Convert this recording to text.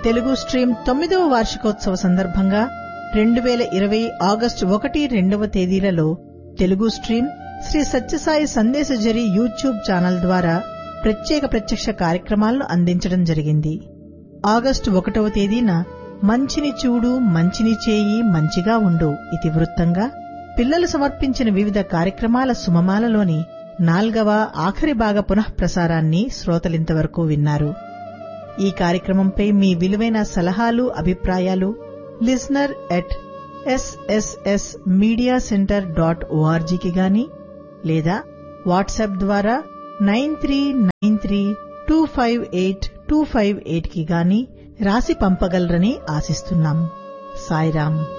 Telugu stream తొమ్మిదవ వార్షికోత్సవ సందర్భంగా రెండు వేల ఇరవై ఆగస్టు ఒకటి రెండవ తేదీలలో తెలుగు స్ట్రీమ్ శ్రీ సత్యసాయి సందేశజరి యూట్యూబ్ ఛానల్ ద్వారా ప్రత్యేక ప్రత్యక్ష కార్యక్రమాలను అందించడం జరిగింది ఆగస్టు ఒకటవ తేదీన మంచిని చూడు మంచిని చేయి మంచిగా ఉండు ఇతివృత్తంగా పిల్లలు సమర్పించిన వివిధ కార్యక్రమాల సుమమాలలోని నాల్గవ ఆఖరి భాగ పునఃప్రసారాన్ని శ్రోతలింతవరకు విన్నారు ఈ కార్యక్రమంపై మీ విలువైన సలహాలు అభిప్రాయాలు listener at SSS media centre dot ఓఆర్జీకి గాని లేదా వాట్సాప్ ద్వారా nine three nine three two five eight two five eight కి గాని రాసి పంపగలరని ఆశిస్తున్నాం సాయిరాం